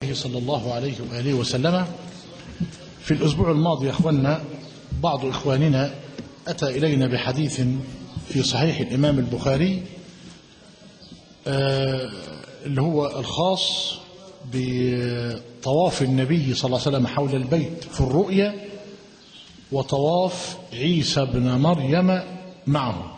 صلى الله عليه وآله وسلم في الأسبوع الماضي يا أخوانا بعض إخواننا أتى إلينا بحديث في صحيح الإمام البخاري آه اللي هو الخاص بطواف النبي صلى الله عليه وسلم حول البيت في الرؤيا وطواف عيسى بن مريم معه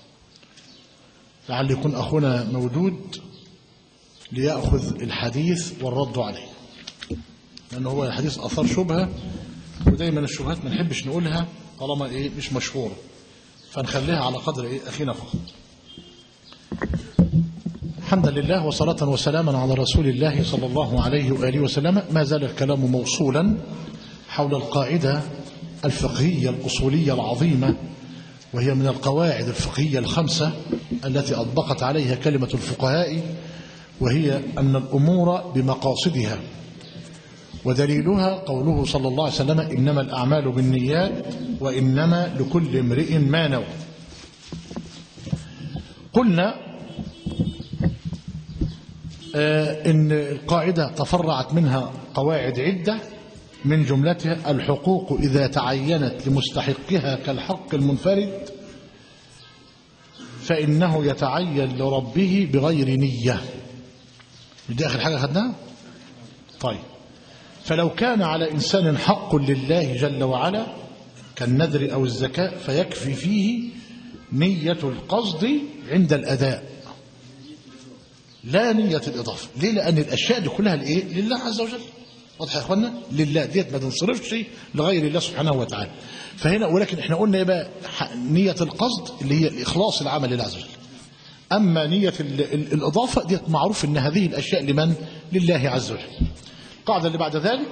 لعل يكون أخونا موجود ليأخذ الحديث والرد عليه لأنه هو الحديث أثار شبهة ودايما الشبهات ما نحبش نقولها طالما إيه مش مشهورة فنخليها على قدر إيه أخينا فقط الحمد لله وصلاة وسلاما على رسول الله صلى الله عليه وآله وسلم ما زال الكلام موصولا حول القاعدة الفقهية الأصولية العظيمة وهي من القواعد الفقهية الخمسة التي أطبقت عليها كلمة الفقهاء وهي أن الأمور بمقاصدها ودليلها قوله صلى الله عليه وسلم إنما الأعمال بالنيات وإنما لكل امرئ ما نوى قلنا آه إن القاعدة تفرعت منها قواعد عدة من جملتها الحقوق إذا تعينت لمستحقها كالحق المنفرد فإنه يتعين لربه بغير نية دي آخر حاجة خدناها طيب فلو كان على إنسان حق لله جل وعلا كالنذر أو الزكاة فيكفي فيه نية القصد عند الأداء لا نية الإضافة ليه لأن الأشياء دي كلها لإيه لله عز وجل واضح يا اخوانا لله ديت ما تنصرفش لغير الله سبحانه وتعالى فهنا ولكن احنا قلنا ايه بقى نية القصد اللي هي الإخلاص العمل لله عز وجل أما نية الإضافة ديت معروف أن هذه الأشياء لمن لله عز وجل القاعدة اللي بعد ذلك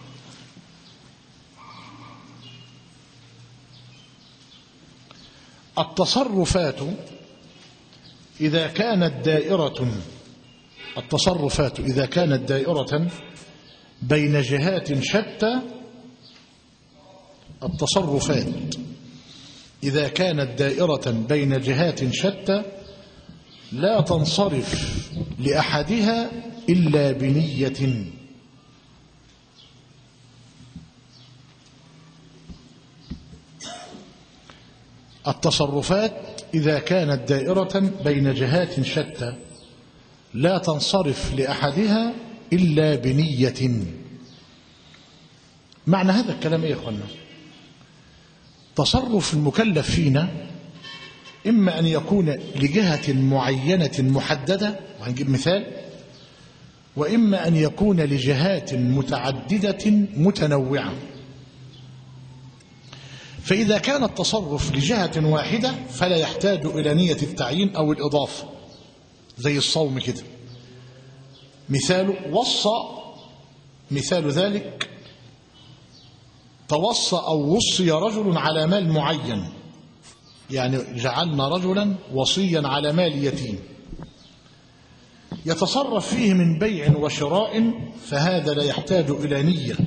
التصرفات إذا كانت دائرة التصرفات إذا كانت دائرة بين جهات شتى التصرفات إذا كانت دائرة بين جهات شتى لا تنصرف لأحدها إلا بنية التصرفات إذا كانت دائرة بين جهات شتى لا تنصرف لأحدها إلا بنية معنى هذا الكلام إيه يا أخوانا تصرف المكلف فينا إما أن يكون لجهة معينة محددة وهنجيب مثال وإما أن يكون لجهات متعددة متنوعة فإذا كان التصرف لجهة واحدة فلا يحتاج إلى نية التعيين أو الإضافة زي الصوم كده مثال وصى مثال ذلك توصى أو وصي رجل على مال معين يعني جعلنا رجلا وصيا على مال يتيم يتصرف فيه من بيع وشراء فهذا لا يحتاج إلى نية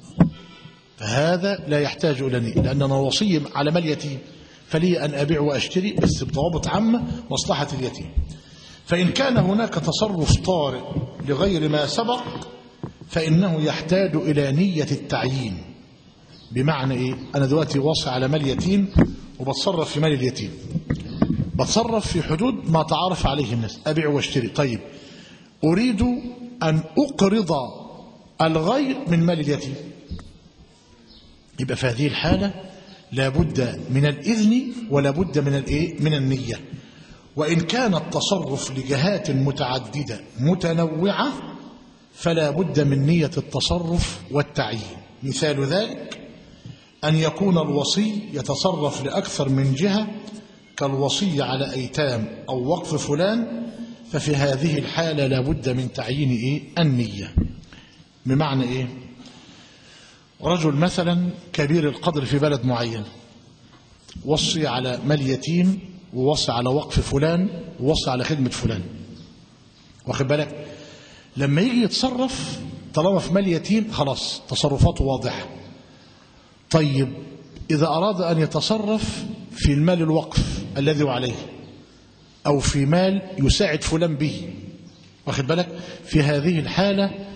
فهذا لا يحتاج إلى نية لأننا وصي على مال يتيم فلي أن أبيع وأشتري بس بضوابط عامة مصلحة اليتيم فإن كان هناك تصرف طارئ لغير ما سبق فإنه يحتاج إلى نية التعيين بمعنى إيه؟ أنا دلوقتي واصي على مال يتيم وبتصرف في مال اليتيم بتصرف في حدود ما تعارف عليه الناس أبيع واشتري طيب أريد أن أقرض الغير من مال اليتيم يبقى في هذه الحالة لابد من الإذن ولا بد من الإيه؟ من النية وإن كان التصرف لجهات متعددة متنوعة فلا بد من نية التصرف والتعيين مثال ذلك أن يكون الوصي يتصرف لأكثر من جهة كالوصي على أيتام أو وقف فلان ففي هذه الحالة لا بد من تعيين إيه؟ النية بمعنى إيه رجل مثلا كبير القدر في بلد معين وصي على مال يتيم ووصي على وقف فلان ووصي على خدمة فلان واخد بالك لما يجي يتصرف طالما في مال يتيم خلاص تصرفاته واضحة طيب إذا أراد أن يتصرف في المال الوقف الذي عليه أو في مال يساعد فلان به واخد بالك في هذه الحالة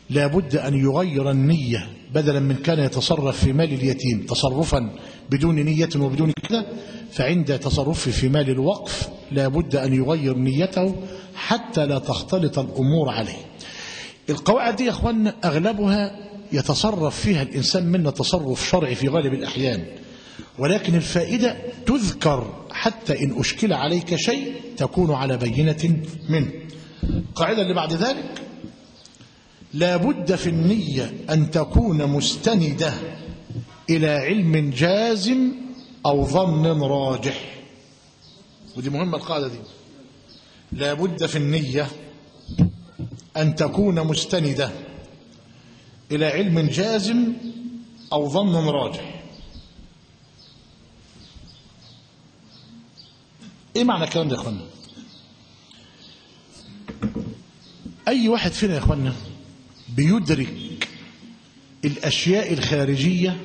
لابد أن يغير النية بدلا من كان يتصرف في مال اليتيم تصرفا بدون نية وبدون كذا فعند تصرفه في مال الوقف لابد أن يغير نيته حتى لا تختلط الأمور عليه القواعد دي يا أخوانا أغلبها يتصرف فيها الإنسان منا تصرف شرعي في غالب الأحيان ولكن الفائدة تذكر حتى إن أشكل عليك شيء تكون على بينة منه القاعدة اللي بعد ذلك لا بد في النية أن تكون مستندة إلى علم جازم أو ظن راجح ودي مهمة القاعدة دي لا بد في النية أن تكون مستندة إلى علم جازم أو ظن راجح إيه معنى الكلام ده يا أخوانا أي واحد فينا يا أخوانا بيدرك الأشياء الخارجية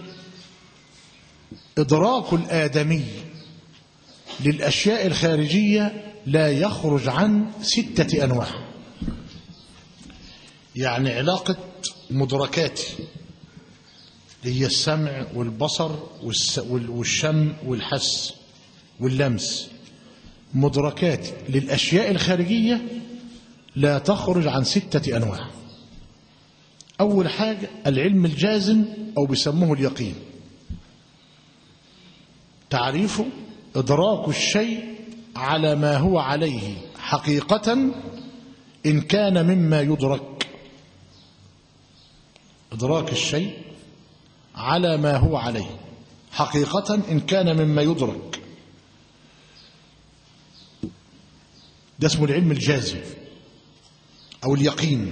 إدراك الآدمي للأشياء الخارجية لا يخرج عن ستة أنواع يعني علاقة مدركاتي اللي هي السمع والبصر والشم والحس واللمس مدركات للأشياء الخارجية لا تخرج عن ستة أنواع أول حاجة العلم الجازم أو بيسموه اليقين تعريفه إدراك الشيء على ما هو عليه حقيقة إن كان مما يدرك إدراك الشيء على ما هو عليه حقيقة إن كان مما يدرك ده اسمه العلم الجازم أو اليقين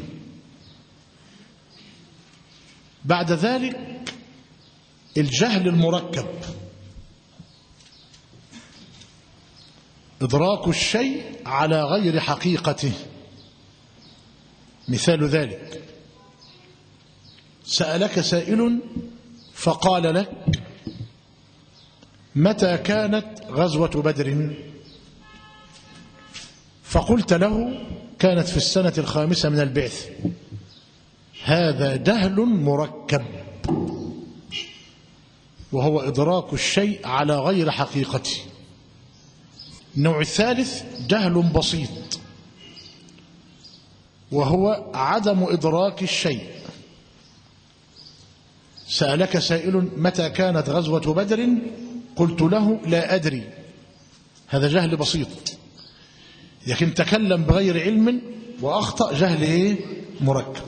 بعد ذلك الجهل المركب إدراك الشيء على غير حقيقته مثال ذلك سألك سائل فقال لك متى كانت غزوة بدر فقلت له كانت في السنة الخامسة من البعث هذا جهل مركب وهو إدراك الشيء على غير حقيقته النوع الثالث جهل بسيط وهو عدم إدراك الشيء سألك سائل متى كانت غزوة بدر قلت له لا أدري هذا جهل بسيط لكن تكلم بغير علم وأخطأ جهل إيه؟ مركب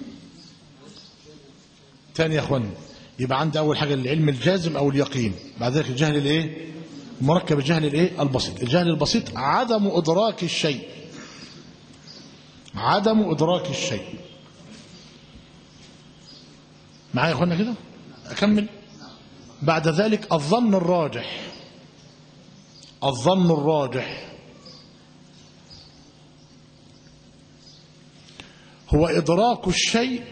ثاني يا أخوان يبقى عندي أول حاجة العلم الجازم أو اليقين بعد ذلك الجهل الإيه؟ مركب الجهل الإيه؟ البسيط الجهل البسيط عدم إدراك الشيء عدم إدراك الشيء معايا يا أخوانا كده أكمل بعد ذلك الظن الراجح الظن الراجح هو إدراك الشيء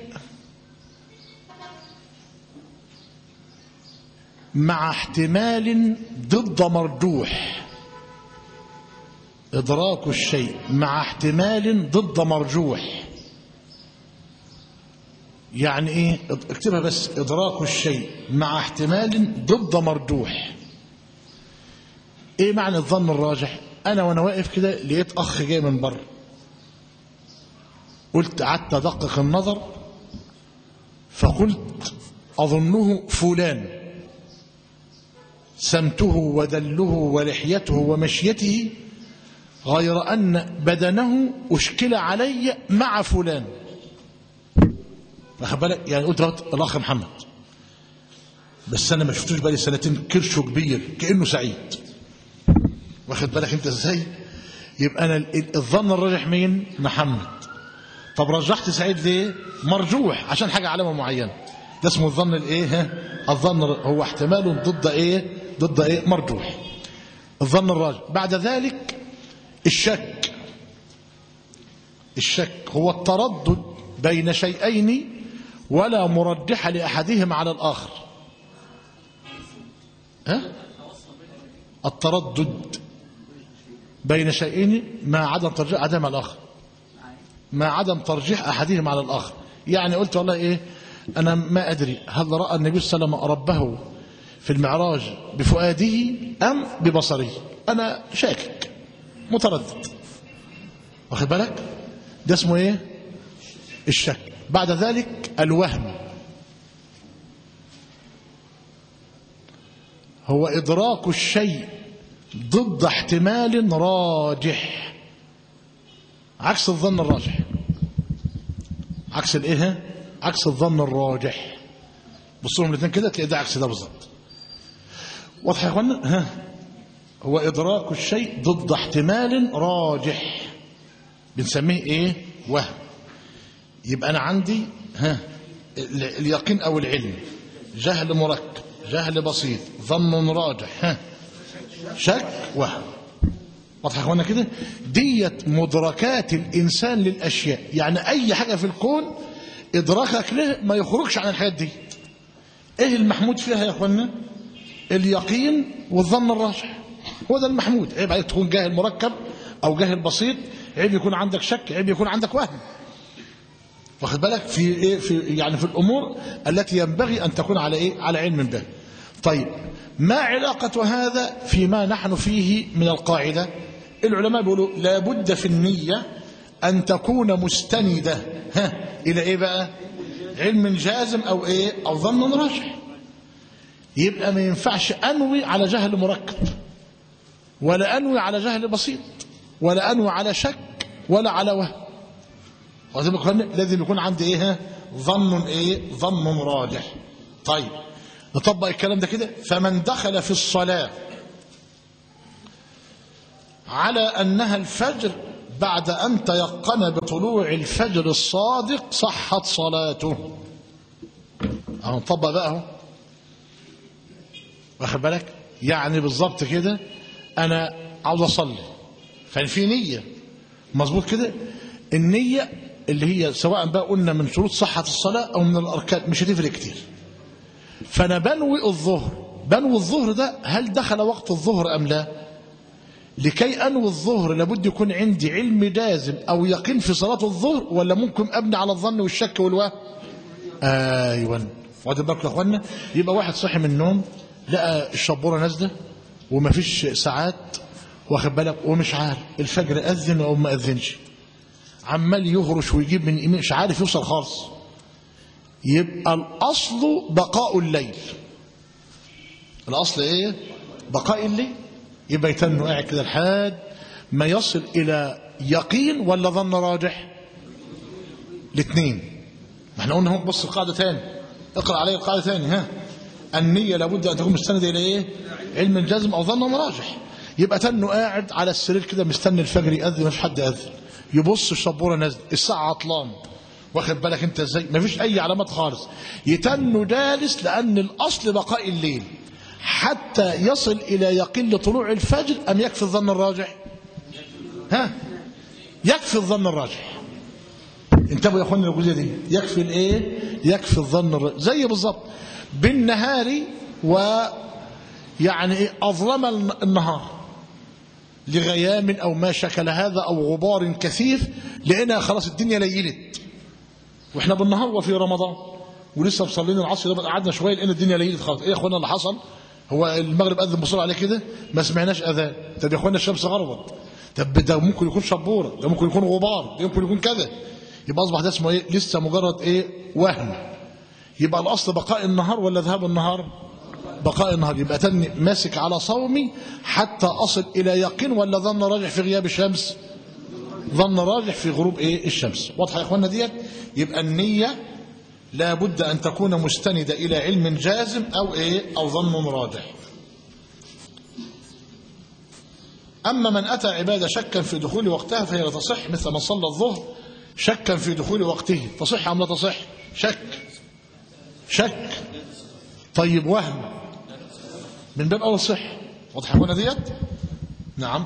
مع احتمال ضد مرجوح إدراك الشيء مع احتمال ضد مرجوح يعني إيه اكتبها بس إدراك الشيء مع احتمال ضد مرجوح إيه معنى الظن الراجح أنا وأنا واقف كده لقيت أخ جاي من بره قلت قعدت أدقق النظر فقلت أظنه فلان سمته ودله ولحيته ومشيته غير أن بدنه أشكل علي مع فلان واخد بالك يعني قلت الأخ محمد بس أنا ما شفتوش بقالي سنتين كرشه كبير كأنه سعيد واخد بالك أنت إزاي يبقى أنا الظن الراجح مين محمد طب رجحت سعيد ليه مرجوح عشان حاجة علامة معينة ده اسمه الظن الايه الظن هو احتمال ضد ايه ضد ايه مرجوح الظن الراجح بعد ذلك الشك الشك هو التردد بين شيئين ولا مرجح لأحدهما على الآخر ها؟ التردد بين شيئين مع عدم ترجيح أحدهما على الآخر مع عدم ترجيح أحدهما على الآخر يعني قلت والله إيه أنا ما أدري هل رأى النبي صلى الله عليه وسلم ربه في المعراج بفؤاده أم ببصره أنا شاكك متردد واخد بالك ده اسمه إيه الشك بعد ذلك الوهم هو إدراك الشيء ضد احتمال راجح عكس الظن الراجح عكس الايه عكس الظن الراجح بصوا لهم الاثنين كده تلاقي ده عكس ده بالظبط واضح يا اخوانا ها هو ادراك الشيء ضد احتمال راجح بنسميه ايه وهم يبقى انا عندي ها ال- اليقين او العلم جهل مركب جهل بسيط ظن راجح ها شك وهم واضح يا اخوانا كده ديت مدركات الانسان للاشياء يعني اي حاجه في الكون ادراكك له ما يخرجش عن الحاجات دي ايه المحمود فيها يا اخوانا اليقين والظن الراجح هو ده المحمود عيب عليك تكون جاهل مركب او جاهل بسيط عيب يكون عندك شك عيب يكون عندك وهم واخد بالك في ايه في يعني في الامور التي ينبغي ان تكون على ايه على علم به طيب ما علاقه هذا فيما نحن فيه من القاعده العلماء بيقولوا لابد في النيه ان تكون مستنده ها الى ايه بقى علم جازم او ايه او ظن راجح يبقى ما ينفعش انوي على جهل مركب ولا انوي على جهل بسيط ولا انوي على شك ولا على وهم واخد بالك؟ لازم يكون عندي ايه ها؟ ظن ايه ظن راجح طيب نطبق الكلام ده كده فمن دخل في الصلاة على أنها الفجر بعد أن تيقن بطلوع الفجر الصادق صحت صلاته أهو نطبق بقى اهو واخد بالك يعني بالظبط كده أنا عاوز أصلي ففي نية مظبوط كده النية اللي هي سواء بقى قلنا من شروط صحة الصلاة أو من الأركان مش هتفرق كتير فأنا بنوي الظهر بنوي الظهر ده هل دخل وقت الظهر أم لا لكي أنوي الظهر لابد يكون عندي علم جازم أو يقين في صلاة الظهر ولا ممكن أبني على الظن والشك والوهم أيوة واخد بالكم يا أخوانا يبقى واحد صحي من النوم لقى الشبورة نازلة ومفيش ساعات واخد بالك ومش عارف الفجر أذن أو ما أذنش عمال يهرش ويجيب من يمين مش عارف يوصل خالص يبقى الأصل بقاء الليل الأصل إيه بقاء الليل يبقى يتنوا قاعد كده لحد ما يصل إلى يقين ولا ظن راجح الاثنين ما احنا قلنا هو بص القاعدة تاني اقرأ عليه القاعدة تاني ها النية لابد أن تكون مستندة إلى إيه علم الجزم أو ظن راجح يبقى تنه قاعد على السرير كده مستني الفجر يأذن مفيش حد يأذن يبص الشبورة نازل الساعة عطلان واخد بالك انت ازاي مفيش اي علامات خالص يتنوا جالس لان الاصل بقاء الليل حتى يصل الى يقين لطلوع الفجر ام يكفي الظن الراجح ها يكفي الظن الراجح انتبهوا يا اخوانا الجزئيه دي يكفي الايه يكفي الظن الراجح زي بالظبط بالنهار و يعني ايه اظلم النهار لغيام او ما شكل هذا او غبار كثيف لقينا خلاص الدنيا ليلت واحنا بالنهار وفي رمضان ولسه مصلين العصر ده قعدنا شويه لقينا الدنيا ليلت خالص ايه يا اخوانا اللي حصل هو المغرب اذن بصوا عليه كده ما سمعناش اذان طب يا اخوانا الشمس غربت طب ده ممكن يكون شبوره ده ممكن يكون غبار ده ممكن يكون كذا يبقى اصبح ده اسمه ايه لسه مجرد ايه وهم يبقى الاصل بقاء النهار ولا ذهاب النهار بقاء النهار يبقى تني ماسك على صومي حتى أصل إلى يقين ولا ظن راجح في غياب الشمس ظن راجح في غروب إيه الشمس واضحة يا إخوانا ديت يبقى النية لا بد أن تكون مستندة إلى علم جازم أو إيه أو ظن راجح أما من أتى عبادة شكا في دخول وقتها فهي لا تصح مثل من صلى الظهر شكا في دخول وقته تصح أم لا تصح شك شك طيب وهم من باب أول صح واضح هنا ديت نعم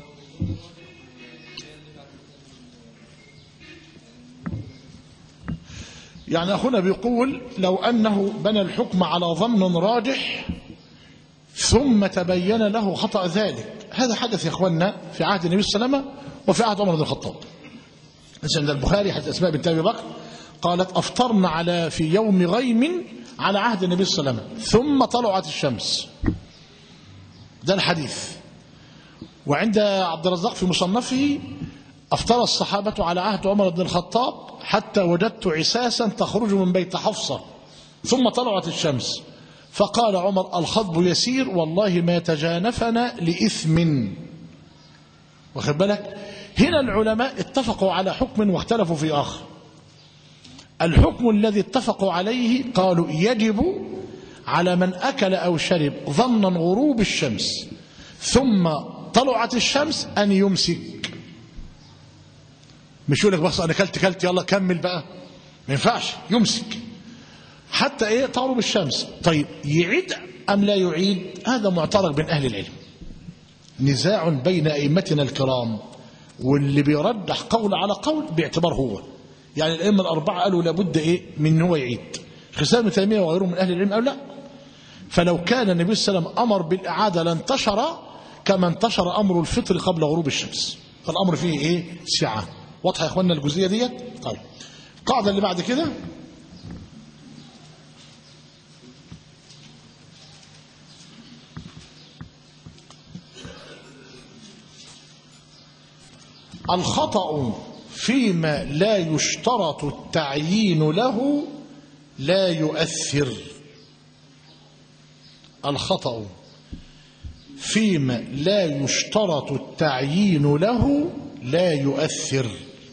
يعني أخونا بيقول لو أنه بنى الحكم على ظن راجح ثم تبين له خطأ ذلك هذا حدث يا أخوانا في عهد النبي صلى الله عليه وسلم وفي عهد عمر بن الخطاب مثل عند البخاري حديث أسماء بنت أبي بكر قالت أفطرنا على في يوم غيم على عهد النبي صلى الله عليه وسلم ثم طلعت الشمس ده الحديث وعند عبد الرزاق في مصنفه أفطر الصحابة على عهد عمر بن الخطاب حتى وجدت عساسا تخرج من بيت حفصة ثم طلعت الشمس فقال عمر الخطب يسير والله ما تجانفنا لإثم واخد بالك هنا العلماء اتفقوا على حكم واختلفوا في آخر الحكم الذي اتفقوا عليه قالوا يجب على من أكل أو شرب ظنا غروب الشمس ثم طلعت الشمس أن يمسك مش يقول لك بس أنا كلت كلت يلا كمل بقى ما ينفعش يمسك حتى إيه تغرب الشمس طيب يعيد أم لا يعيد هذا معترض بين أهل العلم نزاع بين أئمتنا الكرام واللي بيرجح قول على قول باعتبار هو يعني الأئمة الأربعة قالوا لابد إيه من هو يعيد خسام تيمية وغيرهم من أهل العلم قالوا لا فلو كان النبي صلى الله عليه وسلم أمر بالإعادة لانتشر كما انتشر أمر الفطر قبل غروب الشمس فالأمر فيه إيه سعة واضحة يا إخواننا الجزئية ديت طيب القاعدة اللي بعد كده الخطأ فيما لا يشترط التعيين له لا يؤثر الخطأ فيما لا يشترط التعيين له لا يؤثر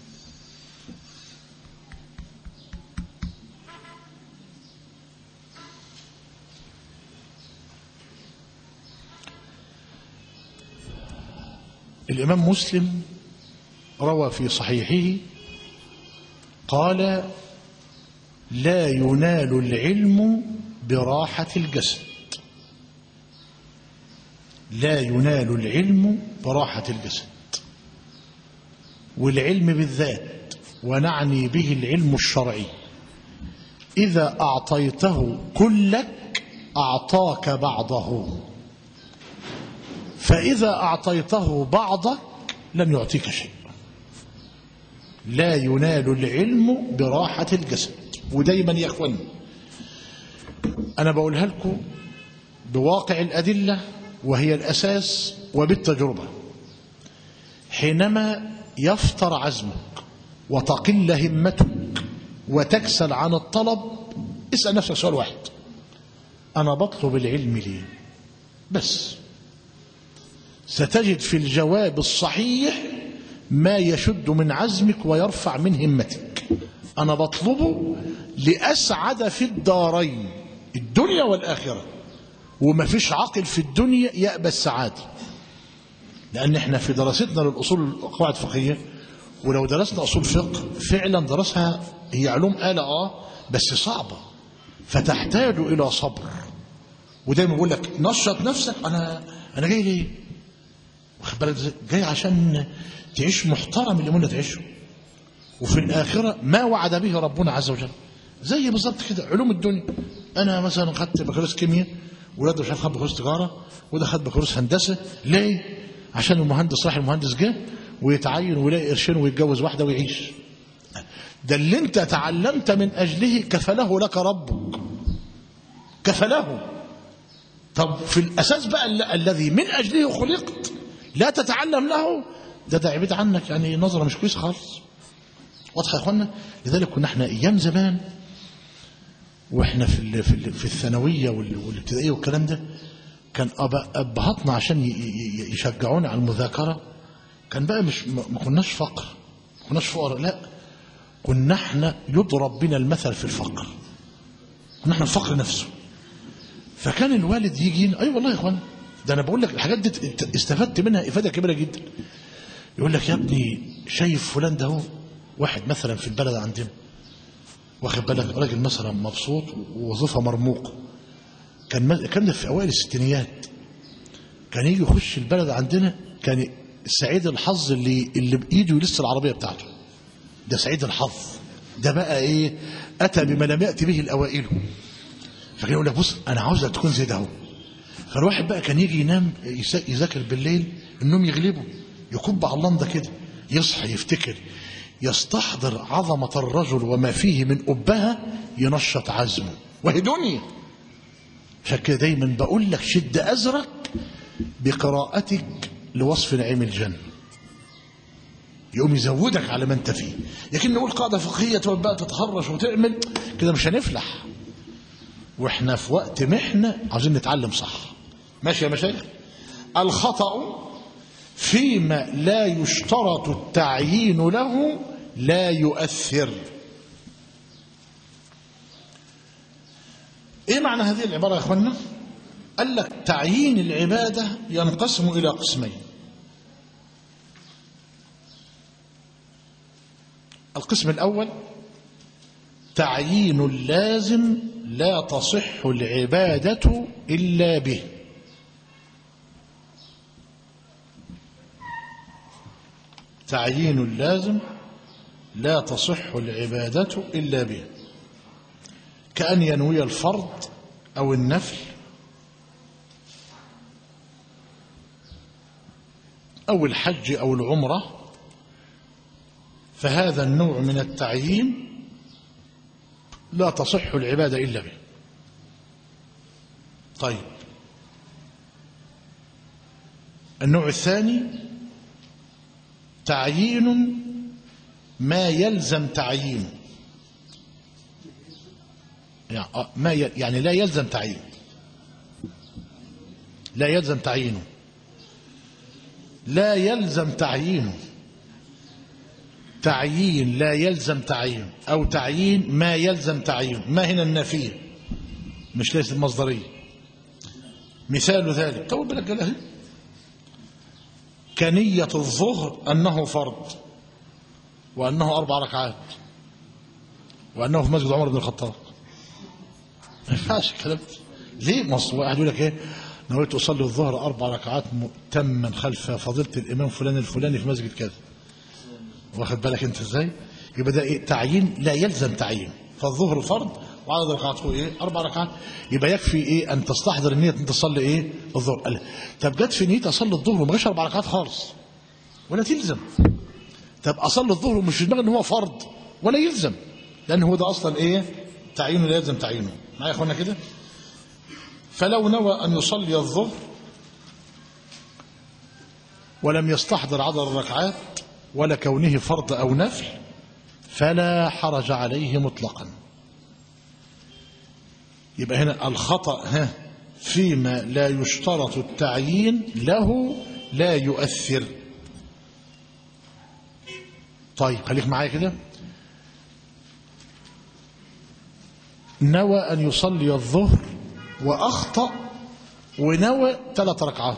الإمام مسلم روى في صحيحه قال لا ينال العلم براحة الجسد لا ينال العلم براحة الجسد والعلم بالذات ونعني به العلم الشرعي إذا أعطيته كلك أعطاك بعضه فإذا أعطيته بعضك لن يعطيك شيء لا ينال العلم براحة الجسد ودايما يا اخوان أنا بقولها لكم بواقع الأدلة وهي الأساس وبالتجربة حينما يفتر عزمك وتقل همتك وتكسل عن الطلب اسأل نفسك سؤال واحد أنا بطلب العلم ليه بس ستجد في الجواب الصحيح ما يشد من عزمك ويرفع من همتك أنا بطلبه لأسعد في الدارين الدنيا والآخرة وما فيش عاقل في الدنيا يأبى السعادة لأن احنا في دراستنا للأصول القواعد الفقهية ولو درسنا أصول فقه فعلا درسها هي علوم آلة آه بس صعبة فتحتاج إلى صبر ودايما بقول لك نشط نفسك أنا أنا جاي ليه؟ واخد بالك جاي عشان تعيش محترم اللي قلنا تعيشه وفي الآخرة ما وعد به ربنا عز وجل زي بالظبط كده علوم الدنيا أنا مثلا خدت بكالوريوس كيمياء ولاده مش عارف خد بكالوريوس تجارة وده خد بكالوريوس هندسة ليه؟ عشان المهندس راح المهندس جه ويتعين ويلاقي قرشين ويتجوز واحدة ويعيش ده اللي انت تعلمت من أجله كفله لك ربك كفله طب في الأساس بقى ال- الذي من أجله خلقت لا تتعلم له ده ده عبيد عنك يعني نظرة مش كويسة خالص واضحة يا اخوانا لذلك كنا احنا ايام زمان واحنا في ال- في ال- في الثانويه وال- والابتدائيه والكلام ده كان أب- ابهاتنا عشان ي- ي- يشجعونا على المذاكره كان بقى مش ما ما كناش فقر ما كناش فقراء لا كنا احنا يضرب بنا المثل في الفقر كنا احنا الفقر نفسه فكان الوالد يجي اي أيوة والله يا اخوان ده انا بقول لك الحاجات دي ت- استفدت منها افاده كبيره جدا يقول لك يا ابني شايف فلان ده هو واحد مثلا في البلد عندنا واخد بالك راجل مثلا مبسوط ووظيفه مرموقه كان م- كان ده في اوائل الستينيات كان يجي يخش البلد عندنا كان سعيد الحظ اللي اللي بايده يلس العربيه بتاعته ده سعيد الحظ ده بقى ايه اتى بما لم ياتي به الاوائل فكان يقول لك بص انا عاوزك تكون زي ده اهو فالواحد بقى كان يجي ينام يس- يذاكر بالليل النوم يغلبه يكب على اللمضه كده يصحى يفتكر يستحضر عظمة الرجل وما فيه من أبها ينشط عزمه وهي دنيا عشان كده دايما بقول لك شد أزرك بقراءتك لوصف نعيم الجنة يقوم يزودك على ما انت فيه لكن نقول قاعدة فقهية تقعد بقى تتخرج وتعمل كده مش هنفلح واحنا في وقت محنة عاوزين نتعلم صح ماشي يا مشايخ الخطأ فيما لا يشترط التعيين له لا يؤثر ايه معنى هذه العبارة يا اخوانا قال لك تعيين العبادة ينقسم إلى قسمين القسم الأول تعيين اللازم لا تصح العبادة إلا به تعيين اللازم لا تصح العبادة إلا به كأن ينوي الفرض أو النفل أو الحج أو العمرة فهذا النوع من التعيين لا تصح العبادة إلا به طيب النوع الثاني تعيين ما يلزم تعيينه ما يعني لا يلزم تعيينه لا يلزم تعيينه لا يلزم تعيينه تعيين لا يلزم تعيينه أو تعيين ما يلزم تعيينه ما هنا النافية مش ليس المصدرية مثال ذلك طول بالك له كنية الظهر أنه فرض وأنه أربع ركعات وأنه في مسجد عمر بن الخطاب ما ينفعش الكلام ليه مصر واحد يقول لك ايه نويت اصلي الظهر اربع ركعات تما خلف فضيله الامام فلان الفلاني في مسجد كذا واخد بالك انت ازاي يبقى ده ايه تعيين لا يلزم تعيين فالظهر فرض وعدد ركعات هو ايه اربع ركعات يبقى يكفي ايه ان تستحضر النيه ان تصلي ايه الظهر قال طب جت في نيه اصلي الظهر وما جاش اربع ركعات خالص ولا تلزم طب اصلي الظهر ومش في دماغي ان هو فرض ولا يلزم لان هو ده اصلا ايه تعيينه لا يلزم تعيينه معايا يا اخوانا كده فلو نوى ان يصلي الظهر ولم يستحضر عدد الركعات ولا كونه فرض او نفل فلا حرج عليه مطلقا يبقى هنا الخطأ ها فيما لا يشترط التعيين له لا يؤثر طيب خليك معايا كده نوى أن يصلي الظهر وأخطأ ونوى ثلاث ركعات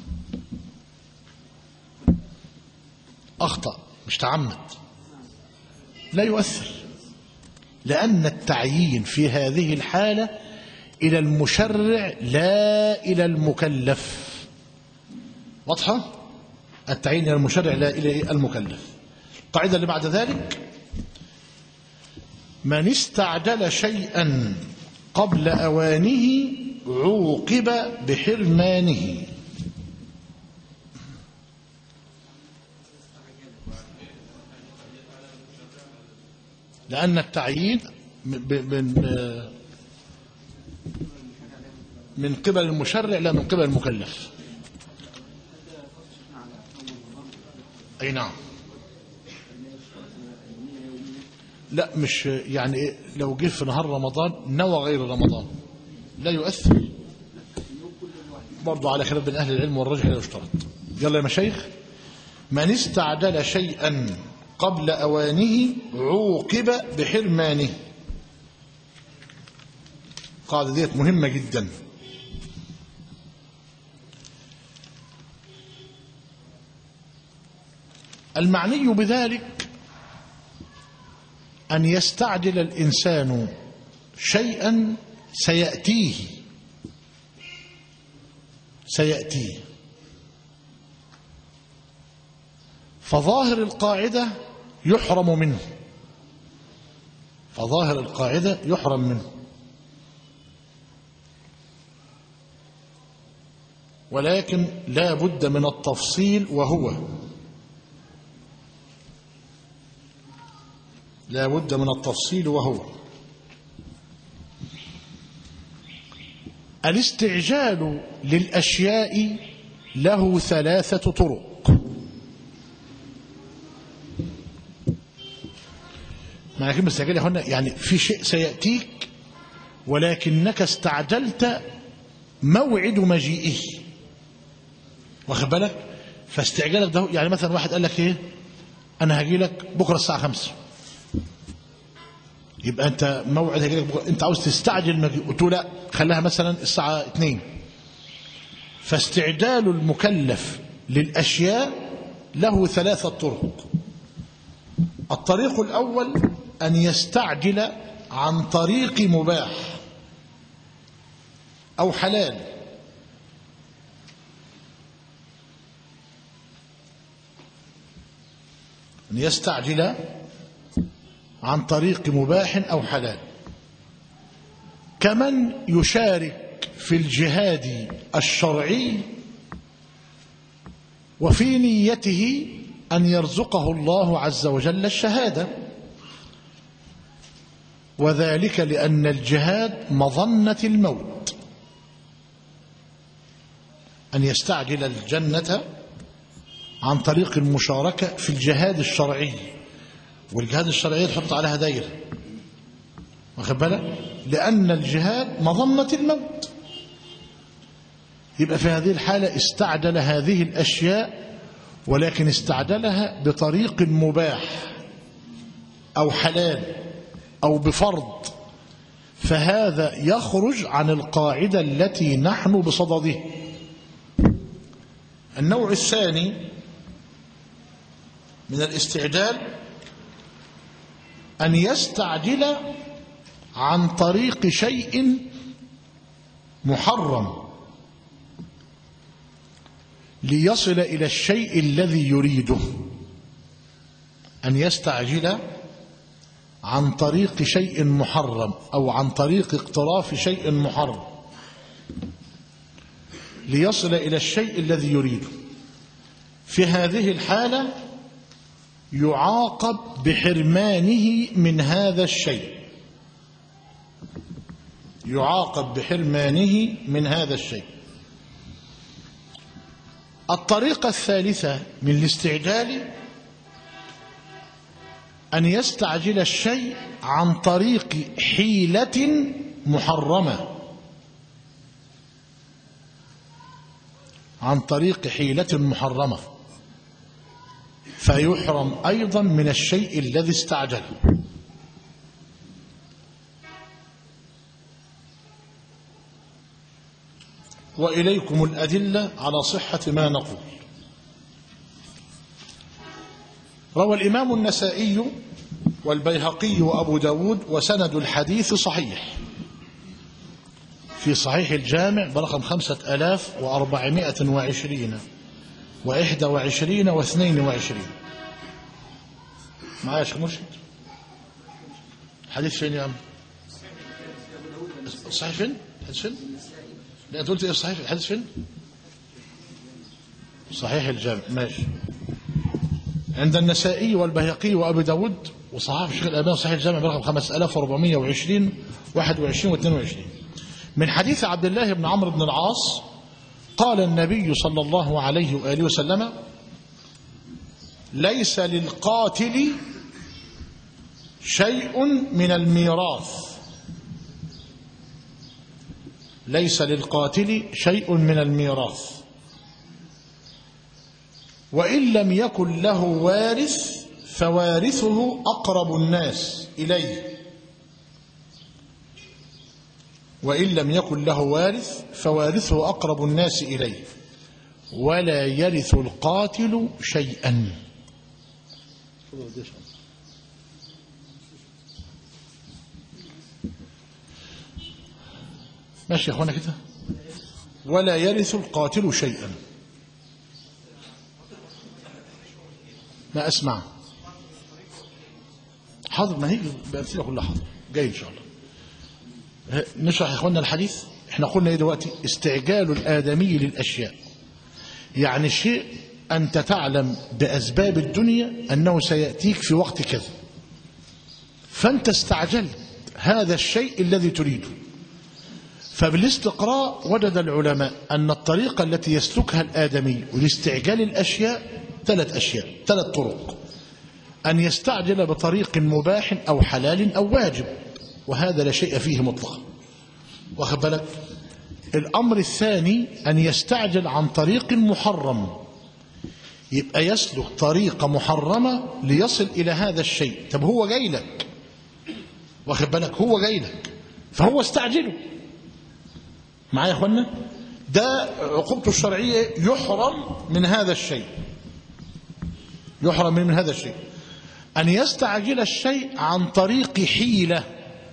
أخطأ مش تعمد لا يؤثر لأن التعيين في هذه الحالة إلى المشرع لا إلى المكلف واضحة؟ التعيين إلى المشرع لا إلى المكلف القاعدة اللي بعد ذلك من استعجل شيئا قبل أوانه عوقب بحرمانه لأن التعيين من من قبل المشرع لا من قبل المكلف أي نعم لا مش يعني إيه لو جه في نهار رمضان نوى غير رمضان لا يؤثر برضه على خلاف بين أهل العلم والرجح لا يشترط يلا يا مشايخ من استعجل شيئا قبل أوانه عوقب بحرمانه القاعدة ديت مهمة جدا المعني بذلك أن يستعجل الإنسان شيئا سيأتيه سيأتيه فظاهر القاعدة يحرم منه فظاهر القاعدة يحرم منه ولكن لا بد من التفصيل وهو لا بد من التفصيل وهو الاستعجال للأشياء له ثلاثة طرق معنى كلمة استعجال يا اخوانا يعني في شيء سيأتيك ولكنك استعجلت موعد مجيئه واخد بالك فاستعجالك ده يعني مثلا واحد قال لك ايه انا هاجي لك بكره الساعه 5 يبقى انت موعد هيجي لك بكره انت عاوز تستعجل مجيء قلت له لا خليها مثلا الساعه 2 فاستعجال المكلف للاشياء له ثلاثه طرق الطريق الاول ان يستعجل عن طريق مباح او حلال أن يستعجل عن طريق مباح أو حلال كمن يشارك في الجهاد الشرعي وفي نيته أن يرزقه الله عز وجل الشهادة وذلك لأن الجهاد مظنة الموت أن يستعجل الجنة عن طريق المشاركة في الجهاد الشرعي والجهاد الشرعي تحط عليها دايرة واخد بالك لأن الجهاد مظنة الموت يبقى في هذه الحالة استعجل هذه الأشياء ولكن استعجلها بطريق مباح أو حلال أو بفرض فهذا يخرج عن القاعدة التي نحن بصدده النوع الثاني من الاستعجال أن يستعجل عن طريق شيء محرم ليصل إلى الشيء الذي يريده أن يستعجل عن طريق شيء محرم أو عن طريق اقتراف شيء محرم ليصل إلى الشيء الذي يريده في هذه الحالة يعاقب بحرمانه من هذا الشيء يعاقب بحرمانه من هذا الشيء الطريقة الثالثة من الاستعجال أن يستعجل الشيء عن طريق حيلة محرمة عن طريق حيلة محرمة فيحرم أيضا من الشيء الذي استعجل وإليكم الأدلة على صحة ما نقول روى الإمام النسائي والبيهقي وأبو داود وسند الحديث صحيح في صحيح الجامع برقم خمسة ألاف وأربعمائة وعشرين وإحدى وعشرين واثنين وعشرين معايا شيخ مرشد حديث فين يا عم صحيح فين حديث فين لا انت قلت ايه صحيح الحديث فين صحيح الجامع ماشي عند النسائي والبيهقي وابي داود وصحاح الشيخ الالباني صحيح الجامع برقم 5420 21 و22 من حديث عبد الله بن عمرو بن العاص قال النبي صلى الله عليه واله وسلم ليس للقاتل شيء من الميراث ليس للقاتل شيء من الميراث وإن لم يكن له وارث فوارثه أقرب الناس إليه وإن لم يكن له وارث فوارثه أقرب الناس إليه ولا يرث القاتل شيئا ماشي يا اخوانا كده ولا يرث القاتل شيئا ما اسمع حاضر ما هي بأمثلة كلها حاضر جاي ان شاء الله نشرح يا اخوانا الحديث احنا قلنا ايه دلوقتي استعجال الادمي للاشياء يعني شيء انت تعلم باسباب الدنيا انه سياتيك في وقت كذا فأنت استعجلت هذا الشيء الذي تريده فبالاستقراء وجد العلماء أن الطريقة التي يسلكها الآدمي لاستعجال الأشياء ثلاث أشياء ثلاث طرق أن يستعجل بطريق مباح أو حلال أو واجب وهذا لا شيء فيه مطلقا واخد بالك الأمر الثاني أن يستعجل عن طريق محرم يبقى يسلك طريقة محرمة ليصل إلى هذا الشيء طب هو جاي لك واخد بالك هو جاي لك فهو استعجله معايا يا اخوانا ده عقوبته الشرعية يحرم من هذا الشيء يحرم من هذا الشيء أن يستعجل الشيء عن طريق حيلة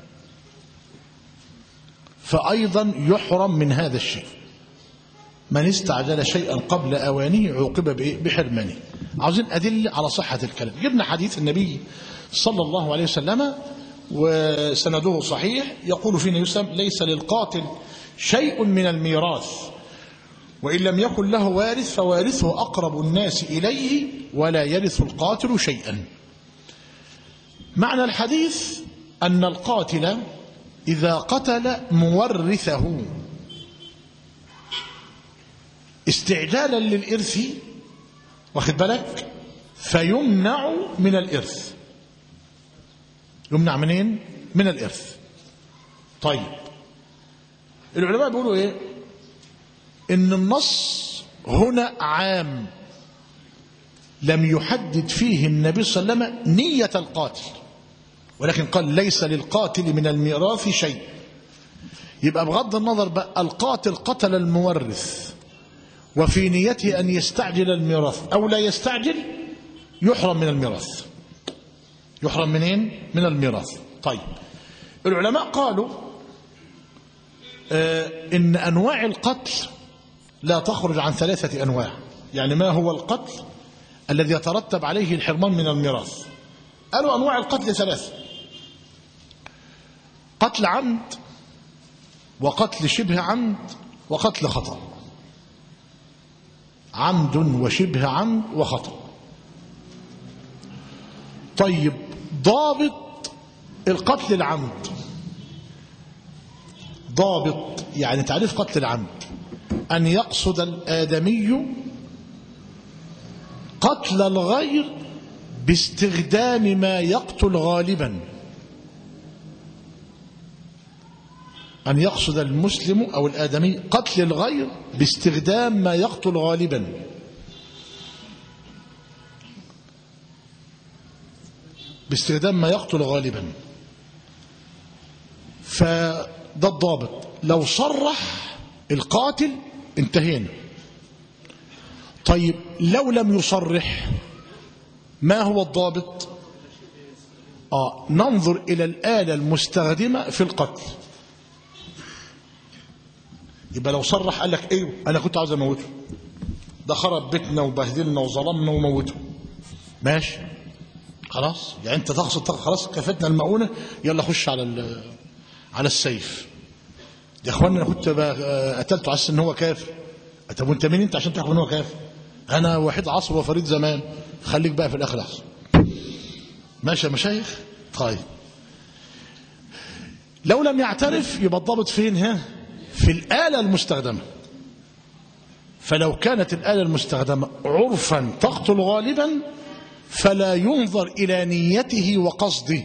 فأيضا يحرم من هذا الشيء من استعجل شيئا قبل أوانه عوقب بإيه؟ بحرمانه عاوزين أدلة على صحة الكلام جبنا حديث النبي صلى الله عليه وسلم وسنده صحيح يقول فيه يسلم ليس للقاتل شيء من الميراث وإن لم يكن له وارث فوارثه أقرب الناس إليه ولا يرث القاتل شيئا معنى الحديث أن القاتل إذا قتل مورثه استعجالا للإرث واخد بالك فيمنع من الإرث يمنع منين من الإرث طيب العلماء بيقولوا إيه إن النص هنا عام لم يحدد فيه النبي صلى الله عليه وسلم نية القاتل ولكن قال ليس للقاتل من الميراث شيء يبقى بغض النظر بقى القاتل قتل المورث وفي نيته أن يستعجل الميراث أو لا يستعجل يحرم من الميراث يحرم منين؟ من الميراث طيب العلماء قالوا آه إن أنواع القتل لا تخرج عن ثلاثة أنواع يعني ما هو القتل الذي يترتب عليه الحرمان من الميراث قالوا أنواع القتل ثلاثة قتل عمد وقتل شبه عمد وقتل خطأ عمد وشبه عمد وخطأ طيب ضابط القتل العمد ضابط يعني تعريف قتل العمد أن يقصد الآدمي قتل الغير باستخدام ما يقتل غالبا أن يقصد المسلم أو الآدمي قتل الغير باستخدام ما يقتل غالبا باستخدام ما يقتل غالبا فده الضابط لو صرح القاتل انتهينا طيب لو لم يصرح ما هو الضابط آه ننظر إلى الآلة المستخدمة في القتل يبقى لو صرح قال لك ايوه انا كنت عاوز اموته ده خرب بيتنا وبهدلنا وظلمنا وموته ماشي خلاص يعني انت تقصد خلاص كفتنا المؤونه يلا خش على على السيف يا اخوانا انا كنت قتلته على ان هو كافر طب وانت مين انت عشان تحكم ان هو كافر انا وحيد عصر وفريد زمان خليك بقى في الاخر احسن ماشي يا مشايخ طيب لو لم يعترف يبقى الضابط فين ها في الآلة المستخدمة فلو كانت الآلة المستخدمة عرفا تقتل غالبا فلا ينظر إلى نيته وقصده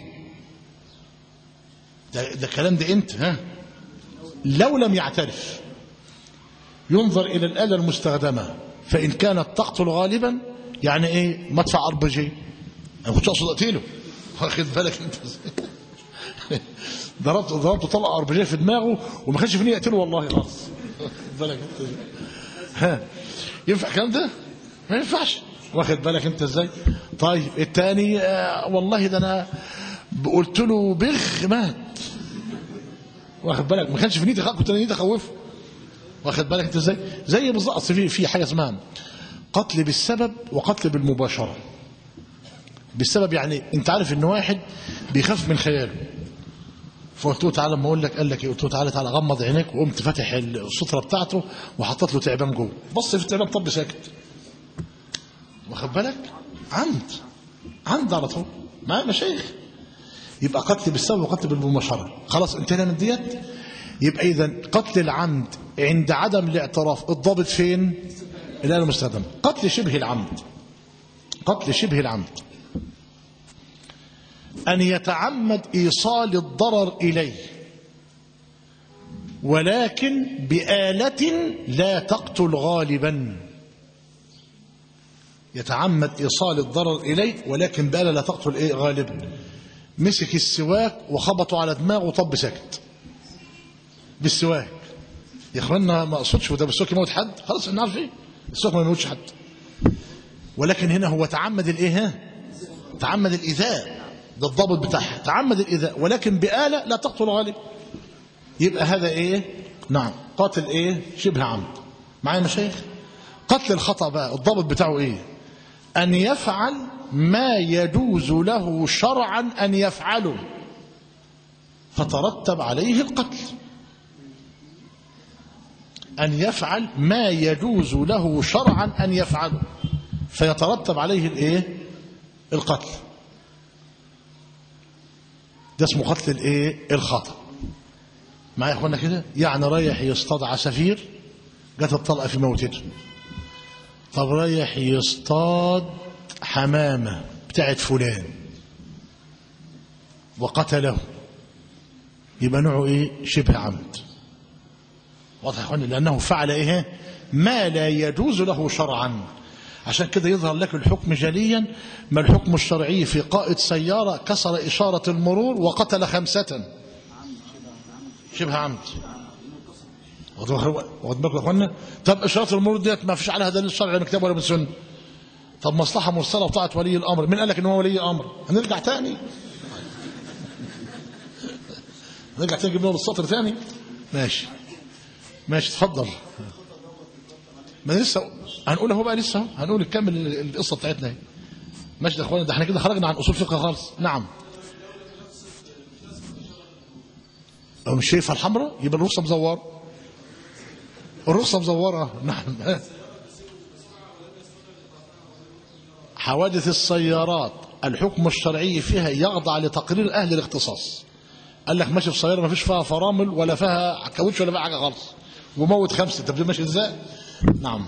ده, ده كلام ده انت ها لو لم يعترف ينظر إلى الآلة المستخدمة فإن كانت تقتل غالبا يعني ايه مدفع ار بي جي انا كنت اقصد اقتله واخد بالك انت ضربت ضربته طلع ار بي جي في دماغه وما كانش في نيه يقتله والله خلاص بالك انت ها ينفع الكلام ده ما ينفعش واخد بالك انت ازاي طيب الثاني آه والله ده انا قلت له بخ مات واخد بالك ما كانش في نيتي كنت نيتي اخوفه واخد بالك انت ازاي زي بالظبط في في حاجه اسمها قتل بالسبب وقتل بالمباشره بالسبب يعني انت عارف ان واحد بيخاف من خياله فقلت له تعالى ما اقول لك قال لك ايه قلت له تعالى تعالى غمض عينيك وقمت فاتح الستره بتاعته وحطيت له تعبان جوه بص في التعبان طب ساكت واخد بالك عمد عمد على طول معايا مشايخ يبقى قتل بالسبب وقتل بالمباشرة خلاص انتهينا من ديت يبقى إذا قتل العمد عند عدم الاعتراف الضابط فين الآن المستخدم قتل شبه العمد قتل شبه العمد أن يتعمد إيصال الضرر إليه ولكن بآلة لا تقتل غالبا يتعمد إيصال الضرر إليه ولكن بآلة لا تقتل إيه غالبا مسك السواك وخبطه على دماغه طب ساكت بالسواك يا اخوانا ما اقصدش وده بالسواك يموت حد خلاص احنا عارفين السواك ما يموتش حد ولكن هنا هو تعمد الايه ها تعمد الايذاء ده الضابط بتاعها تعمد الايذاء ولكن بآلة لا تقتل غالب يبقى هذا ايه نعم قاتل ايه شبه عمد معايا يا مشايخ قتل الخطأ بقى الضابط بتاعه ايه ان يفعل ما يجوز له شرعا ان يفعله فترتب عليه القتل أن يفعل ما يجوز له شرعا أن يفعله فيترتب عليه الإيه؟ القتل ده اسمه قتل الإيه؟ الخطأ معايا يا اخوانا كده يعني رايح يصطاد عصافير جت الطلقة في موتته طب رايح يصطاد حمامة بتاعت فلان وقتله يبقى نوعه ايه شبه عمد واضح يا اخواني لانه فعل ايه ما لا يجوز له شرعا عشان كده يظهر لك الحكم جليا ما الحكم الشرعي في قائد سيارة كسر إشارة المرور وقتل خمسة شبه عمد واخد بالكم يا اخوانا طب إشارة المرور ديت ما فيش عليها دليل شرعي من كتاب ولا من سنة طب مصلحة مرسلة وطاعة ولي الأمر مين قال لك إن هو ولي أمر هنرجع تاني نرجع تاني نجيب له السطر تاني ماشي ماشي اتفضل ما لسه هنقول اهو بقى لسه اهو هنقول نكمل القصه بتاعتنا اهي ماشي يا اخوانا ده احنا كده خرجنا عن اصول فقه خالص نعم لو مش شايفها الحمراء يبقى الرخصه مزوره الرخصه مزوره نعم حوادث السيارات الحكم الشرعي فيها يخضع لتقرير اهل الاختصاص قال لك ماشي في سياره ما فيش فيها فرامل ولا فيها كاوتش ولا فيها حاجه خالص وموت خمسه انت بتقول ماشي ازاي؟ نعم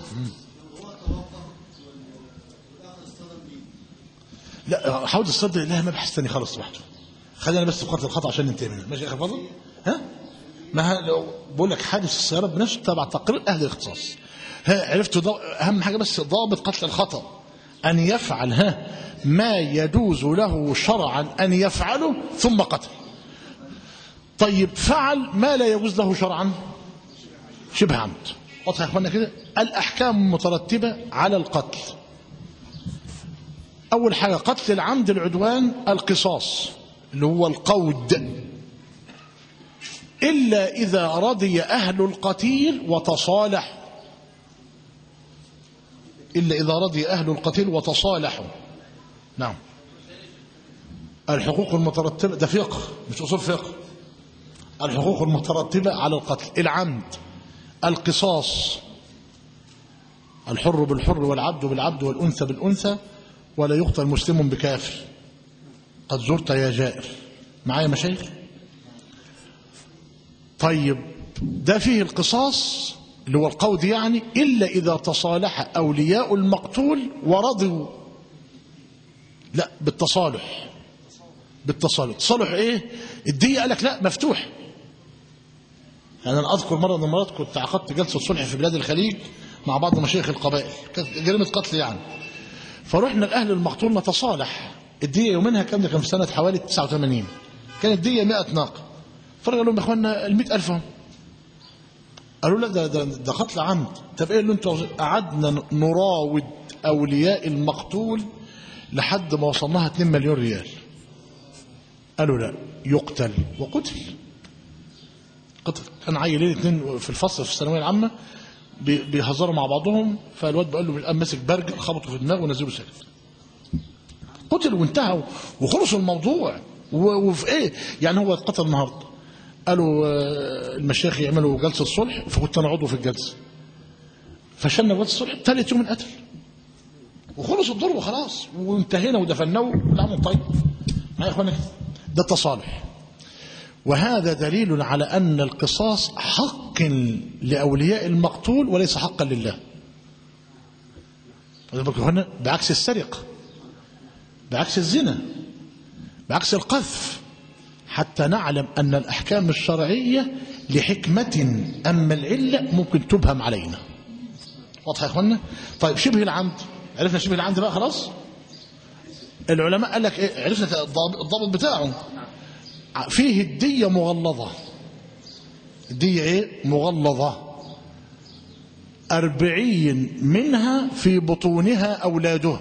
لا حاول تصدق لها مبحث ثاني خالص لوحده خلينا بس في قتل الخطا عشان ننتهي منه ماشي يا اخي فاضل ها ما ه- لو بقول لك حادث السيارات بنفسه تبع تقرير اهل الاختصاص ها عرفت ضو... اهم حاجه بس ضابط قتل الخطا ان يفعل ها ما يجوز له شرعا ان يفعله ثم قتل طيب فعل ما لا يجوز له شرعا شبه عمد واضح يا اخوانا كده الاحكام مترتبه على القتل اول حاجه قتل العمد العدوان القصاص اللي هو القود الا اذا رضي اهل القتيل وتصالحوا الا اذا رضي اهل القتيل وتصالحوا نعم الحقوق المترتبه ده فقه مش اصول فقه الحقوق المترتبة على القتل العمد القصاص الحر بالحر والعبد بالعبد والأنثى بالأنثى ولا يقتل مسلم بكافر قد زرت يا جائر معايا مشايخ طيب ده فيه القصاص اللي هو القود يعني إلا إذا تصالح أولياء المقتول ورضوا لا بالتصالح بالتصالح تصالح ايه الدية قال لك لا مفتوح يعني انا اذكر مره من المرات كنت عقدت جلسه صلح في بلاد الخليج مع بعض مشايخ القبائل كانت جريمه قتل يعني فرحنا لاهل المقتول نتصالح الدية يومينها كام ده كان في سنه حوالي 89 كانت الدية 100 ناقه فقالوا لهم يا اخوانا ال 100000 اهم قالوا لا ده, ده, ده قتل عمد طب ايه اللي انتوا عاوزين؟ قعدنا نراود اولياء المقتول لحد ما وصلناها 2 مليون ريال قالوا لا يقتل وقتل قتل كان عيلين اتنين في الفصل في الثانويه العامه بي- بيهزروا مع بعضهم فالواد بيقول له بالقام ماسك برجل خبطه في دماغه ونزله ساكت قتل وانتهى وخلص الموضوع و- وفي ايه يعني هو اتقتل النهارده قالوا آه، المشايخ يعملوا جلسه صلح فكنت انا عضو في الجلسه فشلنا جلسه الصلح ثالث يوم انقتل وخلص الدور وخلاص وانتهينا ودفناه والعمل طيب معايا يا اخوانا ده التصالح وهذا دليل على أن القصاص حق لأولياء المقتول وليس حقا لله هنا بعكس السرقة بعكس الزنا بعكس القذف حتى نعلم أن الأحكام الشرعية لحكمة أما العلة ممكن تبهم علينا واضح يا اخوانا طيب شبه العمد عرفنا شبه العمد بقى خلاص العلماء قال لك ايه عرفنا الضابط بتاعه فيه الدية مغلظة الدية ايه مغلظة أربعين منها في بطونها أولادها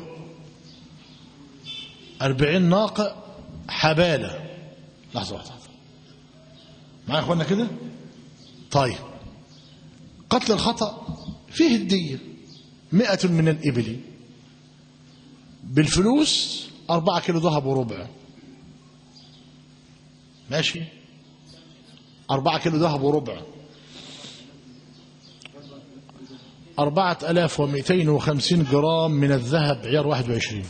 أربعين ناقة حبالة لحظة واحدة معايا يا اخوانا كده طيب قتل الخطأ فيه الدية مئة من الإبل بالفلوس أربعة كيلو ذهب وربع ماشي أربعة كيلو ذهب وربع أربعة ألاف ومئتين وخمسين جرام من الذهب عيار واحد وعشرين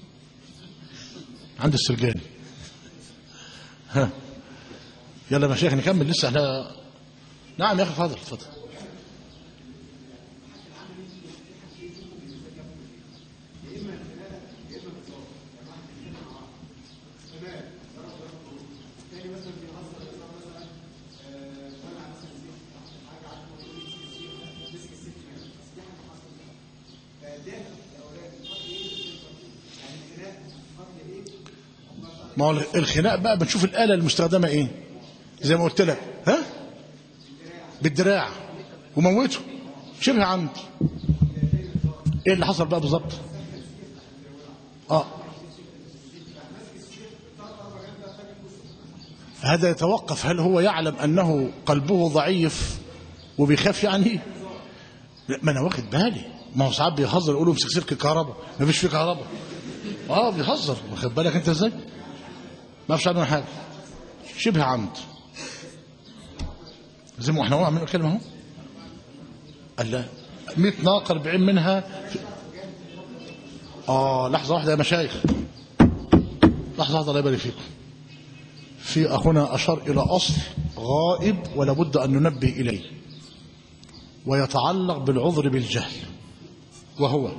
عند السرجاني ها يلا يا شيخ نكمل لسه احنا نعم يا اخي فاضل اتفضل ما هو الخناق بقى بنشوف الآلة المستخدمة ايه زي ما قلت لك ها بالدراع وموته شبه عمد ايه اللي حصل بقى بالظبط اه هذا يتوقف هل هو يعلم انه قلبه ضعيف وبيخاف يعني لا ما انا واخد بالي ما هو ساعات بيهزر يقولوا امسك سلك الكهرباء ما فيش فيه كهرباء اه بيهزر واخد بالك انت ازاي ما فيش عنه حاجه شبه عمد زي ما احنا هو عاملين الكلمه اهو قال لا 100 ناقه 40 منها في... اه لحظه واحده يا مشايخ لحظه واحده الله يبارك فيكم في اخونا اشار الى اصل غائب ولا بد ان ننبه اليه ويتعلق بالعذر بالجهل وهو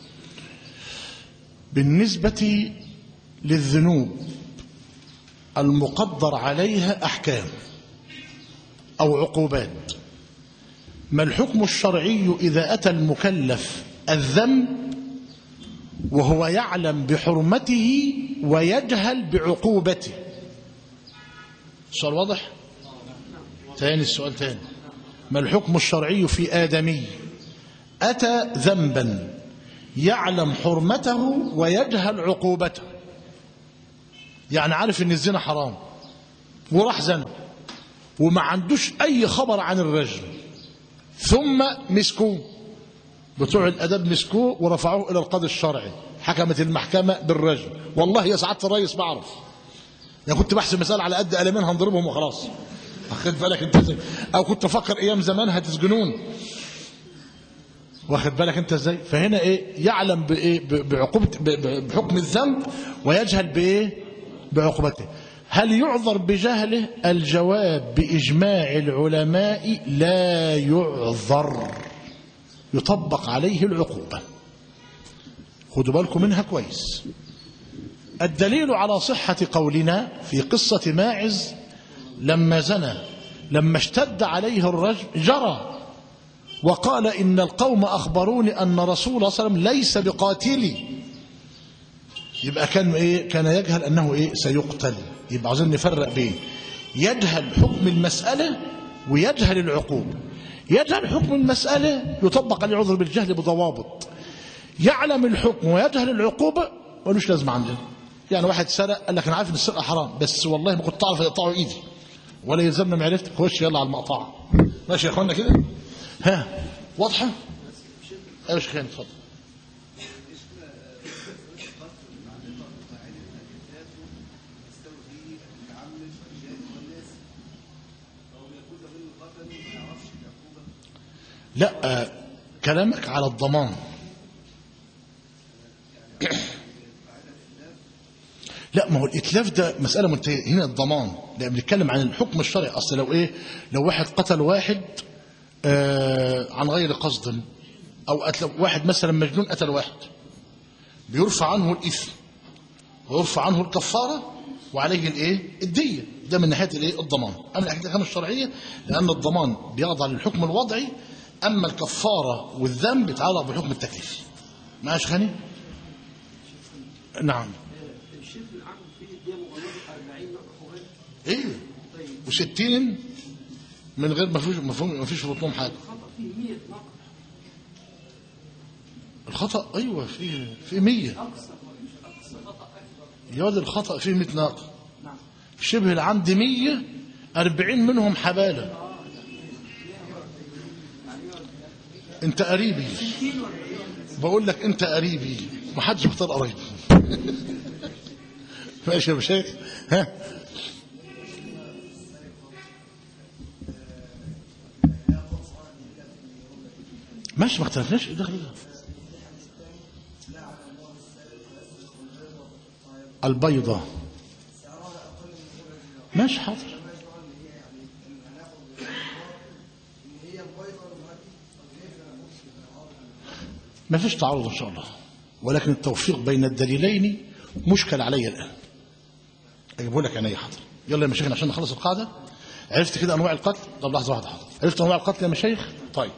بالنسبه للذنوب المقدر عليها احكام أو عقوبات ما الحكم الشرعي إذا أتى المكلف الذنب وهو يعلم بحرمته ويجهل بعقوبته السؤال واضح ثاني السؤال ثاني ما الحكم الشرعي في آدمي أتى ذنبا يعلم حرمته ويجهل عقوبته يعني عارف ان الزنا حرام وراح زنا وما عندوش أي خبر عن الرجل ثم مسكوه بتوع الأدب مسكوه ورفعوه إلى القاضي الشرعي حكمت المحكمة بالرجل والله يا سعادة الرئيس بعرف يعني كنت بحسب مسألة على قد قلمين هنضربهم وخلاص واخد بالك انت ازاي او كنت افكر ايام زمان هتسجنون واخد بالك انت ازاي فهنا ايه يعلم بايه بعقوبه بحكم الذنب ويجهل بايه بعقوبته هل يعذر بجهله الجواب بإجماع العلماء لا يعذر يطبق عليه العقوبة خدوا بالكم منها كويس الدليل على صحة قولنا في قصة ماعز لما زنى لما اشتد عليه الرجم جرى وقال إن القوم أخبروني أن رسول الله صلى الله عليه وسلم ليس بقاتلي يبقى كان إيه كان يجهل أنه إيه سيقتل يبقى عاوزين نفرق بين يجهل حكم المسألة ويجهل العقوبة يجهل حكم المسألة يطبق عليه عذر بالجهل بضوابط يعلم الحكم ويجهل العقوبة ملوش لازمة عندنا يعني واحد سرق قال لك انا عارف ان السرقه حرام بس والله ما كنت اعرف اقطعه ايدي ولا يلزمنا معرفتك خش يلا على المقطعه ماشي يا اخوانا كده ها واضحه ايوه يا شيخان اتفضل لا كلامك على الضمان لا لا ما هو الاتلاف ده مساله منتهيه هنا الضمان لا بنتكلم عن الحكم الشرعي اصل لو ايه لو واحد قتل واحد آه عن غير قصد او قتل واحد مثلا مجنون قتل واحد بيرفع عنه الاثم ويرفع عنه الكفاره وعليه الايه الديه ده من ناحيه الايه الضمان اما الاحكام الشرعيه لان الضمان بيخضع للحكم الوضعي اما الكفاره والذنب بيتعلق بحكم التكليف معاش خاني نعم الشرك العام فيه دي مغلظة 40 نقطة ايه وستين من غير ما فيش ما فيش في بطنهم حاجه خطأ فيه 100 نقطة الخطا ايوه في في 100 أقصى أقصى خطأ أكبر يا واد الخطا فيه 100 ناقه نعم شبه العمد 100 40 منهم حباله انت قريبي بقول لك انت قريبي ما حدش يختار قرايبي ماشي يا مشايخ ها ماشي ما اختلفناش ايه دخل ده البيضة ماشي حاضر ما فيش تعارض ان شاء الله ولكن التوفيق بين الدليلين مشكل علي الان اجيبه لك عينيا حاضر يلا يا مشايخ عشان نخلص القاعده عرفت كده انواع القتل طب لحظه واحده حاضر عرفت انواع القتل يا مشايخ طيب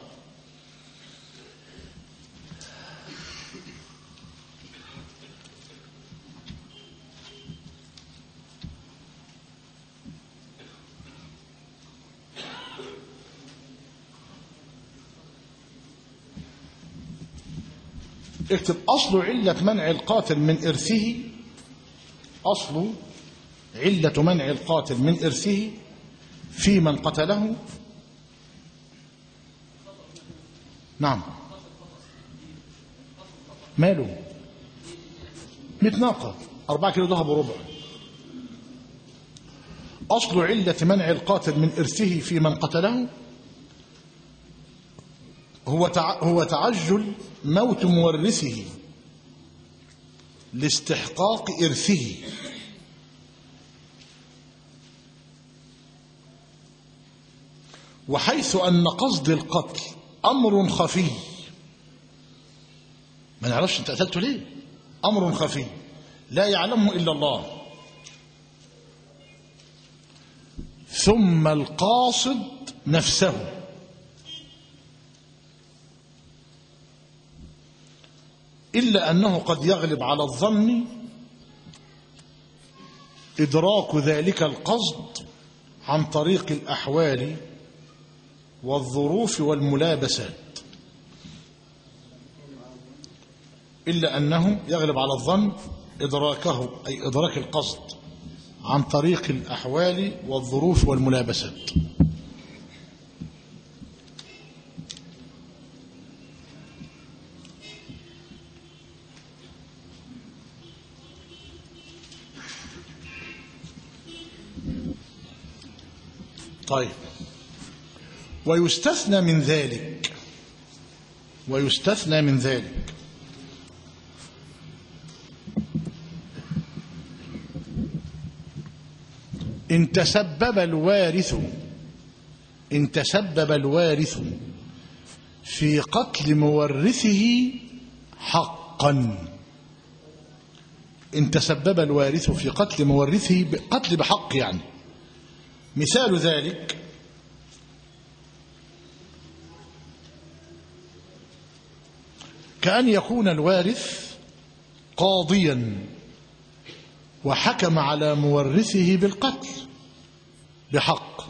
اكتب أصل علة منع القاتل من إرثه أصل علة منع القاتل من إرثه في من قتله نعم ماله مئة ناقة أربعة كيلو ذهب وربع أصل علة منع القاتل من إرثه في من قتله هو تع... هو تعجل موت مورثه لاستحقاق إرثه وحيث أن قصد القتل أمر خفي ما نعرفش أنت قتلته ليه أمر خفي لا يعلمه إلا الله ثم القاصد نفسه إلا أنه قد يغلب على الظن إدراك ذلك القصد عن طريق الأحوال والظروف والملابسات إلا أنه يغلب على الظن إدراكه أي إدراك القصد عن طريق الأحوال والظروف والملابسات طيب ويستثنى من ذلك ويستثنى من ذلك إن تسبب الوارث إن تسبب الوارث في قتل مورثه حقا إن تسبب الوارث في قتل مورثه قتل بحق يعني مثال ذلك كأن يكون الوارث قاضيا وحكم على مورثه بالقتل بحق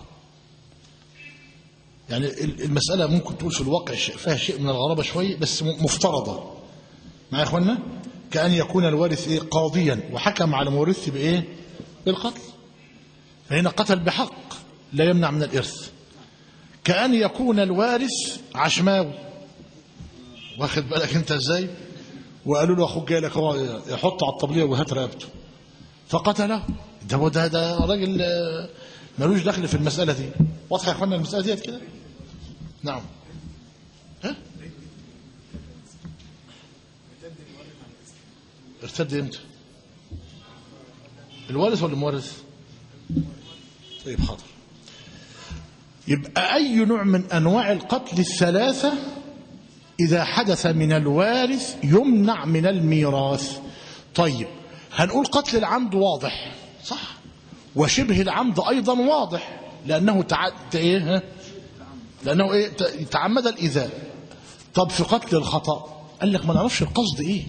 يعني المسألة ممكن تقول في الواقع فيها شيء من الغرابة شوية بس مفترضة مع إخواننا كأن يكون الوارث إيه قاضيا وحكم على مورثه بإيه بالقتل فهنا قتل بحق لا يمنع من الإرث كأن يكون الوارث عشماوي واخد بالك انت ازاي وقالوا له اخوك جاي لك هو يحط على الطبليه وهات رقبته فقتله ده ده ده راجل ملوش دخل في المساله دي واضحه يا اخوانا المساله ديت كده نعم ها ارتد امتى الوارث ولا المورث طيب حاضر يبقى أي نوع من أنواع القتل الثلاثة إذا حدث من الوارث يمنع من الميراث طيب هنقول قتل العمد واضح صح وشبه العمد أيضا واضح لأنه تع... ت- إيه ها؟ لأنه إيه ت- تعمد الإيذاء طب في قتل الخطأ قال لك ما نعرفش القصد إيه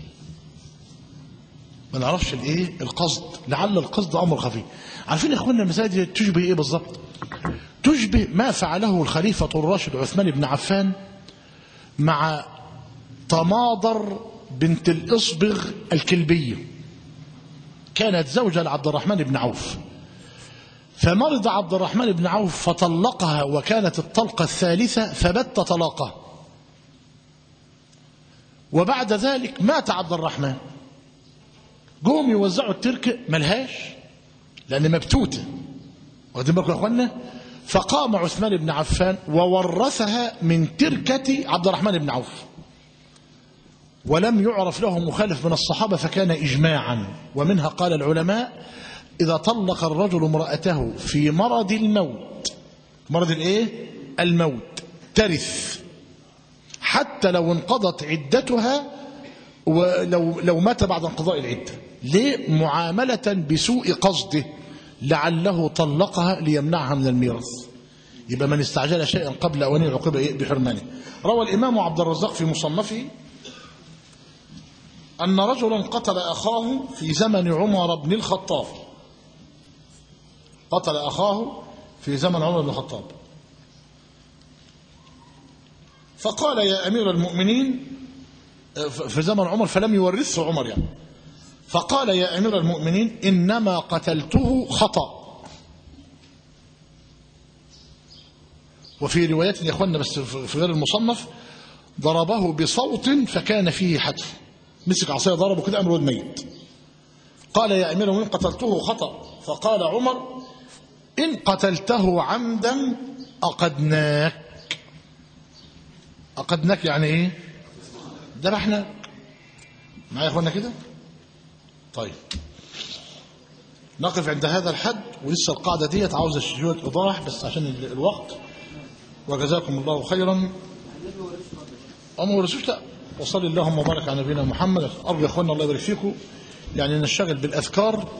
ما نعرفش الايه القصد لعل القصد امر خفي عارفين يا اخوانا المسائل دي تشبه ايه بالظبط تشبه ما فعله الخليفه الراشد عثمان بن عفان مع تماضر بنت الاصبغ الكلبيه كانت زوجة لعبد الرحمن بن عوف فمرض عبد الرحمن بن عوف فطلقها وكانت الطلقة الثالثة فبت طلاقه وبعد ذلك مات عبد الرحمن جم يوزعوا التركة ملهاش لأن مبتوتة واخدين بالكم يا اخوانا فقام عثمان بن عفان وورثها من تركة عبد الرحمن بن عوف ولم يعرف له مخالف من الصحابة فكان إجماعا ومنها قال العلماء إذا طلق الرجل امرأته في مرض الموت مرض الايه الموت ترث حتى لو انقضت عدتها ولو لو مات بعد انقضاء العدة ليه معاملة بسوء قصده لعله طلقها ليمنعها من الميراث يبقى من استعجل شيئا قبل أوانه عقب إيه؟ بحرمانه روى الإمام عبد الرزاق في مصنفه أن رجلا قتل أخاه في زمن عمر بن الخطاب قتل أخاه في زمن عمر بن الخطاب فقال يا أمير المؤمنين في زمن عمر فلم يورثه عمر يعني فقال يا أمير المؤمنين إنما قتلته خطأ وفي روايات يا أخوانا بس في غير المصنف ضربه بصوت فكان فيه حتف مسك عصايه ضربه كده أمر ميت قال يا أمير المؤمنين قتلته خطأ فقال عمر إن قتلته عمدا أقدناك أقدناك يعني إيه ذبحنا معايا يا اخوانا كده طيب نقف عند هذا الحد ولسه القاعده ديت عاوزه شويه ايضاح بس عشان ال- الوقت وجزاكم الله خيرا أما ورسوش لا وصلي اللهم وبارك على نبينا محمد أرجو يا اخوانا الله يبارك فيكم يعني نشتغل بالاذكار